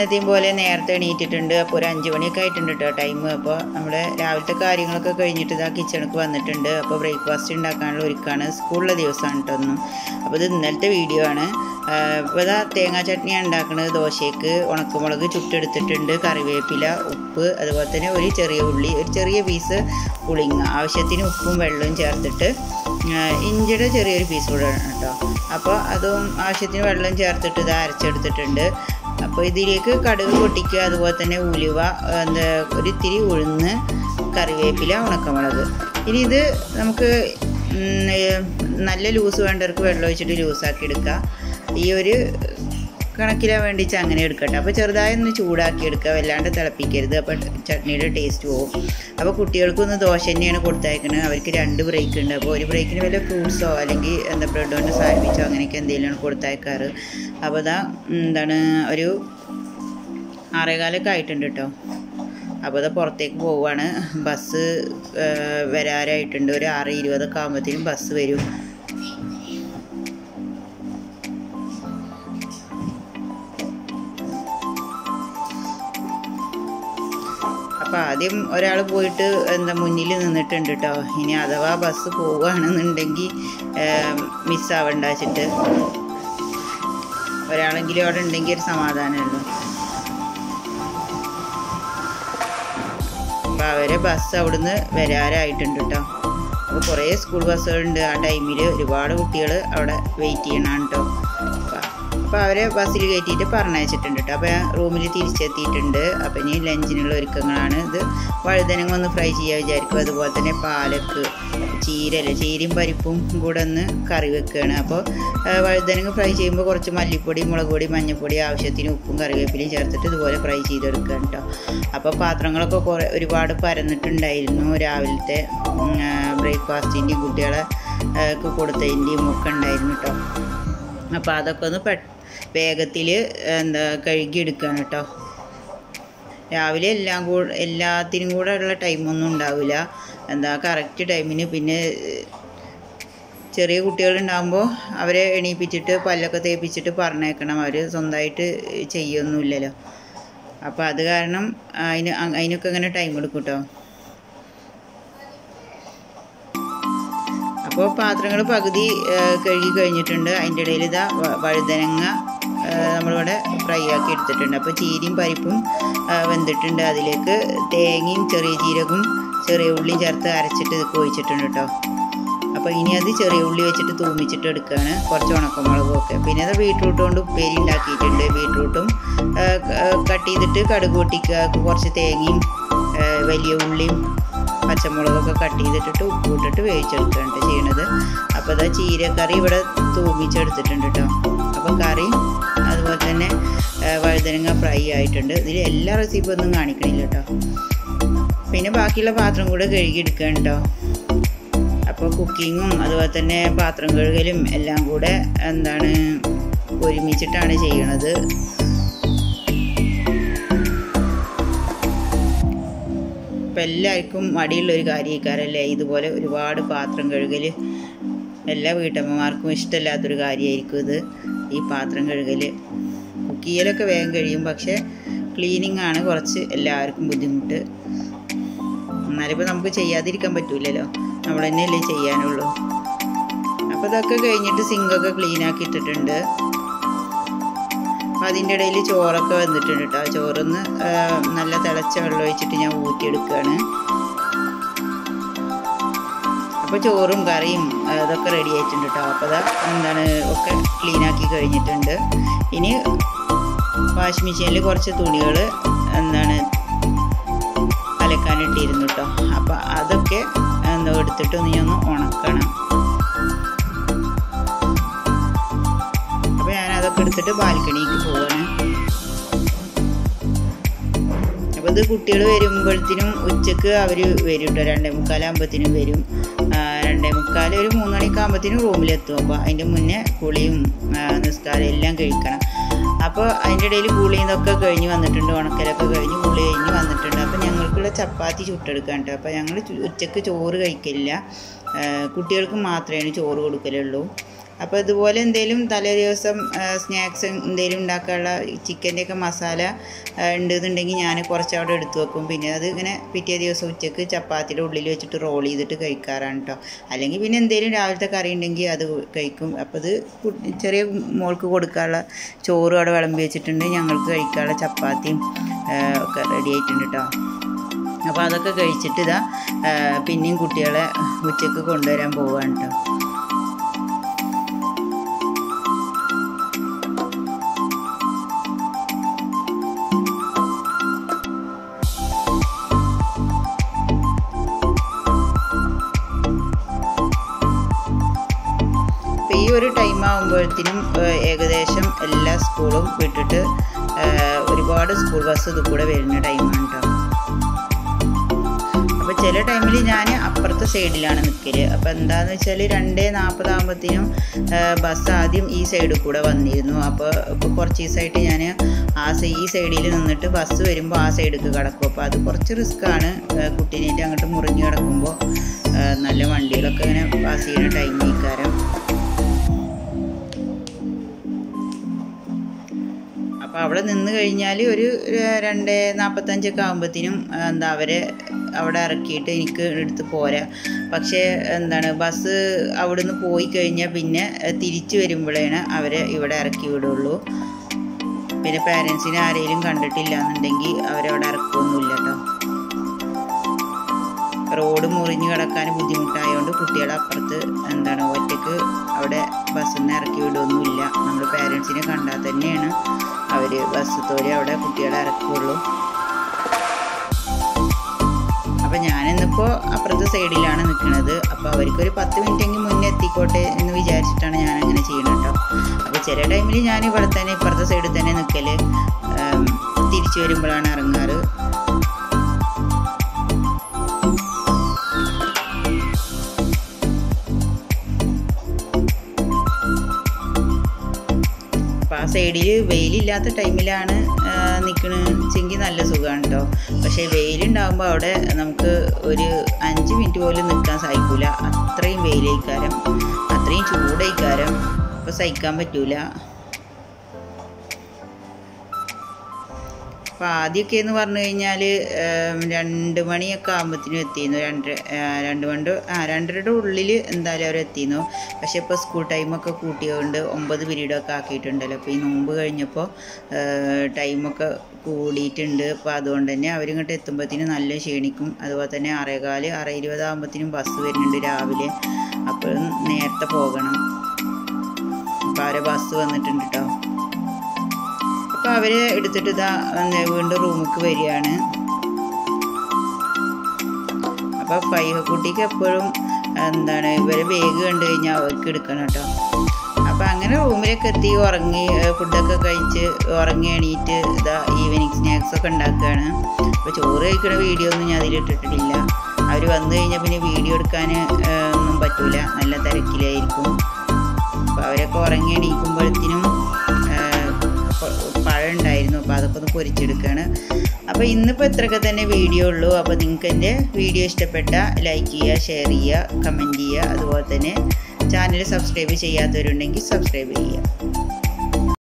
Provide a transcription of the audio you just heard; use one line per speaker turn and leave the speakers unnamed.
എന്നത്തെയും പോലെ നേരത്തെ എണീറ്റിട്ടുണ്ട് അപ്പോൾ ഒരു അഞ്ച് മണിയൊക്കെ ആയിട്ടുണ്ട് കേട്ടോ ടൈം അപ്പോൾ നമ്മുടെ രാവിലത്തെ കാര്യങ്ങളൊക്കെ കഴിഞ്ഞിട്ട് ഇതാ കിച്ചണിക്ക് വന്നിട്ടുണ്ട് അപ്പോൾ ബ്രേക്ക്ഫാസ്റ്റ് ഉണ്ടാക്കാനുള്ള ഒരുക്കാണ് സ്കൂളിലെ ദിവസമാണ് കേട്ടോ ഒന്നും അപ്പോൾ ഇത് ഇന്നലത്തെ വീഡിയോ ആണ് ഇപ്പോൾ ഇതാ തേങ്ങാ ചട്നിയാണ് ഉണ്ടാക്കുന്നത് ദോശയ്ക്ക് ഉണക്കമുളക് ചുട്ടെടുത്തിട്ടുണ്ട് കറിവേപ്പില ഉപ്പ് അതുപോലെ തന്നെ ഒരു ചെറിയ ഉള്ളി ഒരു ചെറിയ പീസ് പുളിങ്ങ ആവശ്യത്തിന് ഉപ്പും വെള്ളവും ചേർത്തിട്ട് ഇഞ്ചിയുടെ ചെറിയൊരു പീസ് കൂടെ ആണ് കേട്ടോ അപ്പോൾ അതും ആവശ്യത്തിന് വെള്ളം ചേർത്തിട്ട് ഇത് അരച്ചെടുത്തിട്ടുണ്ട് അപ്പോൾ ഇതിലേക്ക് കടുക് പൊട്ടിക്കുക അതുപോലെ തന്നെ ഉലുവ എന്താ ഒരു ഇത്തിരി ഉഴുന്ന് കറിവേപ്പില ഉണക്കമുളക് ഇനി ഇത് നമുക്ക് നല്ല ലൂസ് വേണ്ടവർക്ക് വെള്ളം ഒഴിച്ചിട്ട് ലൂസാക്കി എടുക്കുക ഈ ഒരു കണക്കിലാൻ വേണ്ടിച്ച് അങ്ങനെ എടുക്കട്ടെ അപ്പോൾ ചെറുതായി ഒന്ന് ചൂടാക്കി എടുക്കുക വല്ലാണ്ട് തിളപ്പിക്കരുത് അപ്പോൾ ചട്നിയുടെ ടേസ്റ്റ് പോകും അപ്പോൾ കുട്ടികൾക്കൊന്ന് ദോശ തന്നെയാണ് കൊടുത്തയക്കുന്നത് അവർക്ക് രണ്ട് ബ്രേക്ക് ഉണ്ട് അപ്പോൾ ഒരു ബ്രേക്കിന് വല്ല ഫ്രൂട്ട്സോ അല്ലെങ്കിൽ എന്താ ബ്രെഡ് കൊണ്ട് സാൻഡ്വിച്ചോ അങ്ങനെയൊക്കെ എന്തെങ്കിലുമാണ് കൊടുത്തയക്കാറ് അപ്പോൾ അതാ എന്താണ് ഒരു ആറേകാലൊക്കെ ആയിട്ടുണ്ട് കേട്ടോ അപ്പോൾ അത് പുറത്തേക്ക് പോവുകയാണ് ബസ് വരാറായിട്ടുണ്ട് ഒരു ആറ് ഇരുപതൊക്കെ ആകുമ്പോഴത്തേനും ബസ് വരും അപ്പോൾ ആദ്യം ഒരാൾ പോയിട്ട് എന്താ മുന്നിൽ നിന്നിട്ടുണ്ട് കേട്ടോ ഇനി അഥവാ ബസ് പോവുകയാണെന്നുണ്ടെങ്കിൽ മിസ്സാവണ്ട വെച്ചിട്ട് ഒരാളെങ്കിലും അവിടെ ഉണ്ടെങ്കിൽ ഒരു സമാധാനമുള്ളൂ അപ്പോൾ അവരെ ബസ് അവിടുന്ന് വരാറായിട്ടുണ്ട് കേട്ടോ അപ്പോൾ കുറേ സ്കൂൾ ബസ്സുകളുണ്ട് ആ ടൈമിൽ ഒരുപാട് കുട്ടികൾ അവിടെ വെയിറ്റ് ചെയ്യണം കേട്ടോ അപ്പോൾ അവരെ ബസ്സിൽ കയറ്റിയിട്ട് പറഞ്ഞയച്ചിട്ടുണ്ട് കേട്ടോ അപ്പോൾ ഞാൻ റൂമിൽ തിരിച്ചെത്തിയിട്ടുണ്ട് അപ്പോൾ ഇനി ലഞ്ചിനുള്ള ഒരുക്കങ്ങളാണ് ഇത് വഴുതനങ്ങ ഒന്ന് ഫ്രൈ ചെയ്യാൻ വിചാരിക്കും അതുപോലെ തന്നെ പാലക്ക് ചീരല്ല ചീരയും പരിപ്പും കൂടെ ഒന്ന് കറി വെക്കുകയാണ് അപ്പോൾ വഴുതനങ്ങ ഫ്രൈ ചെയ്യുമ്പോൾ കുറച്ച് മല്ലിപ്പൊടി മുളക് പൊടി മഞ്ഞൾപ്പൊടി ആവശ്യത്തിന് ഉപ്പും കറിവേപ്പിലയും ചേർത്തിട്ട് ഇതുപോലെ ഫ്രൈ ചെയ്തെടുക്കുകയാണ് കേട്ടോ അപ്പോൾ പാത്രങ്ങളൊക്കെ കുറേ ഒരുപാട് പരന്നിട്ടുണ്ടായിരുന്നു രാവിലത്തെ ബ്രേക്ക്ഫാസ്റ്റിൻ്റെയും കുട്ടികളെ കൊടുത്തതിൻ്റെയും ഒക്കെ ഉണ്ടായിരുന്നു കേട്ടോ അപ്പോൾ അതൊക്കെ ഒന്ന് പെ വേഗത്തിൽ എന്താ കഴുകിയെടുക്കുകയാണ് കേട്ടോ രാവിലെ എല്ലാം കൂടെ എല്ലാത്തിനും കൂടെ ഉള്ള ടൈമൊന്നും ഉണ്ടാവില്ല എന്താ കറക്റ്റ് ടൈമിന് പിന്നെ ചെറിയ കുട്ടികളുണ്ടാകുമ്പോൾ അവരെ എണീപ്പിച്ചിട്ട് പല്ലൊക്കെ തേപ്പിച്ചിട്ട് പറഞ്ഞേക്കണം അവർ സ്വന്തമായിട്ട് ചെയ്യൊന്നുമില്ലല്ലോ അപ്പോൾ അത് കാരണം അതിന് അതിനൊക്കെ ഇങ്ങനെ ടൈം എടുക്കും കേട്ടോ അപ്പോൾ പാത്രങ്ങൾ പകുതി കഴുകി കഴിഞ്ഞിട്ടുണ്ട് അതിൻ്റെ ഇടയിൽ ഇതാ വഴുതനങ്ങ നമ്മളിവിടെ ഫ്രൈ ആക്കി എടുത്തിട്ടുണ്ട് അപ്പോൾ ചീരയും പരിപ്പും വെന്തിട്ടുണ്ട് അതിലേക്ക് തേങ്ങയും ചെറിയ ജീരകവും ചെറിയ ഉള്ളിയും ചേർത്ത് അരച്ചിട്ട് ഇത് ഒഴിച്ചിട്ടുണ്ട് കേട്ടോ അപ്പോൾ ഇനി അത് ചെറിയ ഉള്ളി വെച്ചിട്ട് തൂമിച്ചിട്ട് എടുക്കുകയാണ് കുറച്ച് ഉണക്കമുളകും ഒക്കെ പിന്നെ അത് ബീട്രൂട്ട് കൊണ്ട് ഉപ്പേരി ഉണ്ടാക്കിയിട്ടുണ്ട് ബീട്രൂട്ടും കട്ട് ചെയ്തിട്ട് കടുക് പൊട്ടിക്കുക കുറച്ച് തേങ്ങയും വലിയ ഉള്ളിയും പച്ചമുളകൊക്കെ കട്ട് ചെയ്തിട്ടിട്ട് ഉപ്പ് ഇട്ടിട്ട് വേവിച്ചെടുക്കുകയാണ് ചെയ്യണത് അപ്പോൾ അതാ ചീരക്കറി ഇവിടെ തൂമിച്ചെടുത്തിട്ടുണ്ട് കേട്ടോ അപ്പോൾ കറി അതുപോലെ തന്നെ വഴുതനങ്ങ ഫ്രൈ ആയിട്ടുണ്ട് ഇതിൽ എല്ലാ റെസിപ്പി ഒന്നും കാണിക്കണില്ല കേട്ടോ പിന്നെ ബാക്കിയുള്ള പാത്രം കൂടെ കഴുകിയെടുക്കുകയാണ് കേട്ടോ അപ്പോൾ കുക്കിങ്ങും അതുപോലെ തന്നെ പാത്രം കഴുകലും എല്ലാം കൂടെ എന്താണ് ഒരുമിച്ചിട്ടാണ് ചെയ്യണത് ഇപ്പം എല്ലാവർക്കും മടിയുള്ള ഒരു കാര്യക്കാരല്ലേ ഇതുപോലെ ഒരുപാട് പാത്രം കഴുകൽ എല്ലാ വീട്ടമ്മമാർക്കും ഇഷ്ടമില്ലാത്തൊരു കാര്യമായിരിക്കും ഇത് ഈ പാത്രം കഴുകൽ കുക്ക് ചെയ്യലൊക്കെ വേഗം കഴിയും പക്ഷേ ക്ലീനിങ് ആണ് കുറച്ച് എല്ലാവർക്കും ബുദ്ധിമുട്ട് എന്നാലിപ്പോൾ നമുക്ക് ചെയ്യാതിരിക്കാൻ പറ്റൂലല്ലോ നമ്മൾ തന്നെയല്ലേ ചെയ്യാനുള്ളൂ അപ്പോൾ ഇതൊക്കെ കഴിഞ്ഞിട്ട് സിങ്കൊക്കെ ക്ലീൻ ആക്കി ഇട്ടിട്ടുണ്ട് അപ്പം അതിൻ്റെ ഇടയിൽ ചോറൊക്കെ വന്നിട്ടുണ്ട് കേട്ടോ ചോറൊന്ന് നല്ല തിളച്ച വെള്ളം ഒഴിച്ചിട്ട് ഞാൻ ഊറ്റിയെടുക്കുകയാണ് അപ്പോൾ ചോറും കറിയും അതൊക്കെ റെഡി ആയിട്ടുണ്ട് കേട്ടോ അപ്പോൾ അതാ എന്താണ് ഒക്കെ ക്ലീൻ ആക്കി കഴിഞ്ഞിട്ടുണ്ട് ഇനി വാഷിംഗ് മെഷീനിൽ കുറച്ച് തുണികൾ എന്താണ് അലക്കാനിട്ടിരുന്നു കേട്ടോ അപ്പോൾ അതൊക്കെ എന്താ എടുത്തിട്ട് നീ ഒന്ന് ഉണക്കണം അപ്പോൾ ഞാൻ അതൊക്കെ എടുത്തിട്ട് ബാൽക്കണിക്ക് പോവാണ് അപ്പോൾ ഇത് കുട്ടികൾ വരുമ്പോഴത്തേനും ഉച്ചക്ക് അവർ വരും കേട്ടോ രണ്ടേ മുക്കാലാകുമ്പോഴത്തേനും വരും രണ്ടേ മുക്കാൽ ഒരു മൂന്ന് മണിയൊക്കെ ആകുമ്പോഴത്തേനും റൂമിലെത്തും അപ്പോൾ അതിൻ്റെ മുന്നേ കുളിയും നിസ്കാരം എല്ലാം കഴിക്കണം അപ്പോൾ അതിൻ്റെ ഇടയിൽ കുളിയും ഇതൊക്കെ കഴിഞ്ഞ് വന്നിട്ടുണ്ട് ഉണക്കലൊക്കെ കഴിഞ്ഞ് കുളി കഴിഞ്ഞ് വന്നിട്ടുണ്ട് അപ്പോൾ ഞങ്ങൾക്കുള്ള ചപ്പാത്തി ചുട്ടെടുക്കാൻ കേട്ടോ അപ്പോൾ ഞങ്ങൾ ഉച്ചക്ക് ചോറ് കഴിക്കില്ല കുട്ടികൾക്ക് മാത്രമേ ചോറ് കൊടുക്കലുള്ളൂ അപ്പോൾ ഇതുപോലെ എന്തെങ്കിലും തലേ ദിവസം സ്നാക്സ് എന്തെങ്കിലും ഉണ്ടാക്കാനുള്ള ചിക്കൻ്റെ ഒക്കെ മസാല ആ, ഉണ്ടെന്നുണ്ടെങ്കിൽ ഞാൻ കുറച്ച് അവിടെ എടുത്തു വെക്കും പിന്നെ അത് ഇങ്ങനെ പിറ്റേ ദിവസം ഉച്ചക്ക് ചപ്പാത്തിയുടെ ഉള്ളിൽ വെച്ചിട്ട് റോൾ ചെയ്തിട്ട് കഴിക്കാറാണ് കേട്ടോ അല്ലെങ്കിൽ പിന്നെ എന്തെങ്കിലും രാവിലത്തെ കറി ഉണ്ടെങ്കിൽ അത് കഴിക്കും അപ്പോൾ ഇത് കു- ചെറിയ മോൾക്ക് കൊടുക്കാനുള്ള ചോറും അവിടെ വിളമ്പി വെച്ചിട്ടുണ്ട് ഞങ്ങൾക്ക് കഴിക്കാനുള്ള ചപ്പാത്തിയും ആ, ഒക്കെ റെഡി ആയിട്ടുണ്ട് കേട്ടോ അപ്പോൾ അതൊക്കെ കഴിച്ചിട്ട് ഇതാ ആ, പിന്നെയും കുട്ടികളെ ഉച്ചക്ക് കൊണ്ടുവരാൻ പോവാണ് കേട്ടോ അപ്പോൾ ഈ ഒരു ടൈം ആകുമ്പോഴത്തേനും ഏകദേശം എല്ലാ സ്കൂളും വിട്ടിട്ട് ആ, ഒരുപാട് സ്കൂൾ ബസ് ഇത് കൂടെ വരുന്ന ടൈമാണ് കേട്ടോ അപ്പോൾ ചില ടൈമിൽ ഞാൻ അപ്പുറത്തെ സൈഡിലാണ് നിൽക്കല് അപ്പോൾ എന്താണെന്ന് വെച്ചാൽ രണ്ടേ നാൽപ്പതാകുമ്പോഴത്തേനും ബസ് ആദ്യം ഈ സൈഡിൽ കൂടെ വന്നിരുന്നു അപ്പോൾ ഇപ്പോൾ കുറച്ച് ദിവസമായിട്ട് ഞാൻ ആ സൈ- ഈ സൈഡിൽ നിന്നിട്ട് ബസ് വരുമ്പോൾ ആ സൈഡിലേക്ക് കിടക്കും അപ്പോൾ അത് കുറച്ച് റിസ്ക്കാണ് കുട്ടീനായിട്ട് അങ്ങോട്ട് മുറിഞ്ഞ് കിടക്കുമ്പോൾ ആ, നല്ല വണ്ടികളൊക്കെ ഇങ്ങനെ പാസ് ചെയ്യുന്ന ടൈം നീക്കാരം അപ്പോൾ അവിടെ നിന്ന് കഴിഞ്ഞാൽ ഒരു ര- രണ്ട് നാൽപ്പത്തഞ്ചൊക്കെ ആകുമ്പോഴത്തേനും എന്താ അവരെ അവിടെ ഇറക്കിയിട്ട് എനിക്ക് എടുത്ത് പോരാ പക്ഷേ എന്താണ് ബസ് അവിടെ നിന്ന് പോയി കഴിഞ്ഞാൽ പിന്നെ ഏഹ്, തിരിച്ച് വരുമ്പോഴാണ് അവരെ ഇവിടെ ഇറക്കി വിടുള്ളൂ പിന്നെ പാരൻസിനെ ആരെങ്കിലും കണ്ടിട്ടില്ല എന്നുണ്ടെങ്കിൽ അവരവിടെ ഇറക്കുകയൊന്നുമില്ല കേട്ടോ റോഡ് മുറിഞ്ഞ് കിടക്കാൻ ബുദ്ധിമുട്ടായതുകൊണ്ട് കുട്ടികളെ അപ്പുറത്ത് എന്താണ് ഒറ്റക്ക് അവിടെ ബസ്സിൽ നിന്ന് ഇറക്കി വിടുകയൊന്നുമില്ല നമ്മൾ പാരൻസിനെ കണ്ടാൽ തന്നെയാണ് അവർ ബസ് തോരി അവിടെ കുട്ടികളെ ഇറക്കുകയുള്ളൂ അപ്പം ഞാനിന്നിപ്പോൾ അപ്പുറത്തെ സൈഡിലാണ് നിൽക്കുന്നത് അപ്പോൾ അവർക്കൊരു പത്ത് മിനിറ്റെങ്കിൽ മുന്നേ എത്തിക്കോട്ടെ എന്ന് വിചാരിച്ചിട്ടാണ് ഞാൻ അങ്ങനെ ചെയ്യുന്നത് കേട്ടോ അപ്പോൾ ചില ടൈമിൽ ഞാൻ ഇവിടെ തന്നെ ഇപ്പുറത്തെ സൈഡിൽ തന്നെ നിൽക്കൽ തിരിച്ചു വരുമ്പോഴാണ് ഇറങ്ങാറ് അപ്പം ആ സൈഡിൽ വെയിലില്ലാത്ത ടൈമിലാണ് നിൽക്കണെച്ചെങ്കിൽ നല്ല സുഖമാണ് കേട്ടോ പക്ഷേ വെയിലുണ്ടാകുമ്പോൾ അവിടെ നമുക്ക് ഒരു അഞ്ച് മിനിറ്റ് പോലും നിൽക്കാൻ സാധിക്കില്ല അത്രയും വെയിലേക്കാരം അത്രയും ചൂടേക്കാരം അപ്പോൾ സഹിക്കാൻ പറ്റൂല അപ്പോൾ ആദ്യമൊക്കെ എന്ന് പറഞ്ഞു കഴിഞ്ഞാൽ രണ്ട് മണിയൊക്കെ ആകുമ്പോഴത്തേനും എത്തിയിരുന്നു രണ്ട് ആ, രണ്ട് മണി ആ രണ്ടരയുടെ ഉള്ളിൽ എന്തായാലും അവർ എത്തിയിരുന്നു പക്ഷേ ഇപ്പോൾ സ്കൂൾ ടൈമൊക്കെ കൂട്ടിയതുകൊണ്ട് ഒമ്പത് പീരീഡൊക്കെ ആക്കിയിട്ടുണ്ടല്ലോ അപ്പോൾ ഈ നോമ്പ് കഴിഞ്ഞപ്പോൾ ടൈമൊക്കെ കൂടിയിട്ടുണ്ട് അപ്പോൾ അതുകൊണ്ട് തന്നെ അവരിങ്ങോട്ട് എത്തുമ്പോഴത്തേനും നല്ല ക്ഷീണിക്കും അതുപോലെ തന്നെ ആറേകാല് ആറ് ഇരുപതാകുമ്പോഴത്തേനും ബസ് വരുന്നുണ്ട് രാവിലെ അപ്പോൾ നേരത്തെ പോകണം അപ്പോൾ അവരെ ബസ് വന്നിട്ടുണ്ട് കേട്ടോ അപ്പോൾ അവരെ എടുത്തിട്ട് ഇതാ എന്താ വീണ്ടും റൂമിലേക്ക് വരികയാണ് അപ്പോൾ ഫൈഹ കുട്ടിക്ക് എപ്പോഴും എന്താണ് ഇവരെ ബാഗ് കണ്ടു കഴിഞ്ഞാൽ അവർക്ക് എടുക്കണം കേട്ടോ അപ്പോൾ അങ്ങനെ റൂമിലൊക്കെ എത്തി ഉറങ്ങി ഏഹ് ഫുഡൊക്കെ കഴിച്ച് ഉറങ്ങി എണീറ്റ് ഇതാ ഈവനിങ് സ്നാക്സ് ഒക്കെ ഉണ്ടാക്കുകയാണ് അപ്പോൾ ചോറ് കഴിക്കുന്ന വീഡിയോ ഒന്നും ഞാൻ അതിലിട്ടിട്ടില്ല അവർ വന്നു കഴിഞ്ഞാൽ പിന്നെ വീഡിയോ എടുക്കാൻ ഏഹ് ഒന്നും പറ്റൂല നല്ല തിരക്കിലായിരിക്കും അപ്പോൾ അവരൊക്കെ ഉറങ്ങി എണീക്കുമ്പോഴത്തേനും പഴം ഉണ്ടായിരുന്നു അപ്പോൾ അതൊക്കെ ഒന്ന് പൊരിച്ചെടുക്കുകയാണ് അപ്പോൾ ഇന്നിപ്പോൾ ഇത്രയൊക്കെ തന്നെ വീഡിയോ ഉള്ളൂ അപ്പോൾ നിങ്ങൾക്ക് എൻ്റെ വീഡിയോ ഇഷ്ടപ്പെട്ട ലൈക്ക് ചെയ്യുക ഷെയർ ചെയ്യുക കമൻറ്റ് ചെയ്യുക അതുപോലെ തന്നെ ചാനൽ സബ്സ്ക്രൈബ് ചെയ്യാത്തവരുണ്ടെങ്കിൽ സബ്സ്ക്രൈബ് ചെയ്യുക